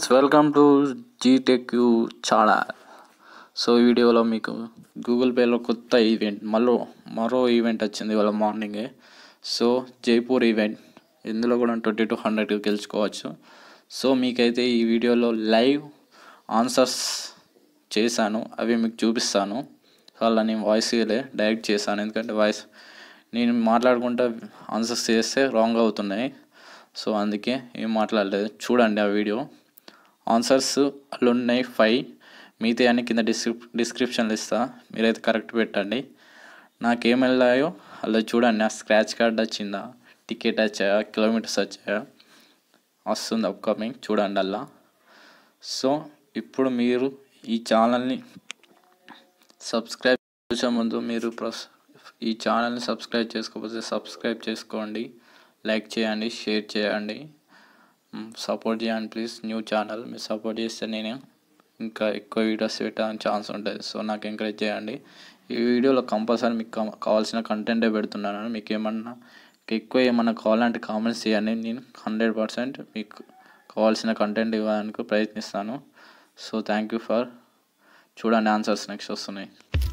friends welcome to G Tech channel so ఈ వీడియోలో మీకు గూగుల్ పేలో కొత్త ఈవెంట్ మరో మరో ఈవెంట్ వచ్చింది ఇవాళ మార్నింగే సో జైపూర్ ఈవెంట్ ఇందులో కూడా ట్వంటీ టు హండ్రెడ్ గెలుచుకోవచ్చు సో మీకైతే ఈ వీడియోలో లైవ్ ఆన్సర్స్ చేశాను అవి మీకు చూపిస్తాను వాళ్ళ నేను వాయిస్ డైరెక్ట్ చేశాను ఎందుకంటే వాయిస్ నేను మాట్లాడుకుంటా ఆన్సర్స్ చేస్తే రాంగ్ అవుతున్నాయి సో అందుకే ఏం మాట్లాడలేదు చూడండి ఆ వీడియో ఆన్సర్స్ అలా ఉన్నాయి ఫైవ్ మిగతా అన్ని కింద డిస్క్రిప్ డిస్క్రిప్షన్లో ఇస్తా మీరైతే కరెక్ట్ పెట్టండి నాకేం వెళ్ళాయో అలా చూడండి ఆ స్క్రాచ్ కార్డ్ వచ్చిందా టికెట్ వచ్చాయా కిలోమీటర్స్ వచ్చాయా వస్తుంది అప్కమింగ్ చూడండి అలా సో ఇప్పుడు మీరు ఈ ఛానల్ని సబ్స్క్రైబ్ చేసే ముందు మీరు ప్రస్ ఈ ఛానల్ని సబ్స్క్రైబ్ చేసుకోకపోతే సబ్స్క్రైబ్ చేసుకోండి లైక్ చేయండి షేర్ చేయండి సపోర్ట్ చేయండి ప్లీజ్ న్యూ ఛానల్ మీరు సపోర్ట్ చేస్తే నేను ఇంకా ఎక్కువ వీడియోస్ పెట్టడానికి ఛాన్స్ ఉంటుంది సో నాకు ఎంకరేజ్ చేయండి ఈ వీడియోలో కంపల్సరీ మీకు కావ- కావాల్సిన కంటెంటే పెడుతున్నాను మీకు ఏమన్నా ఎక్కువ ఏమన్నా కావాలంటే కామెంట్స్ చేయండి నేను హండ్రెడ్ పర్సెంట్ మీకు కావాల్సిన కంటెంట్ ఇవ్వడానికి ప్రయత్నిస్తాను సో థ్యాంక్ యూ ఫర్ చూడండి ఆన్సర్స్ నెక్స్ట్ వస్తున్నాయి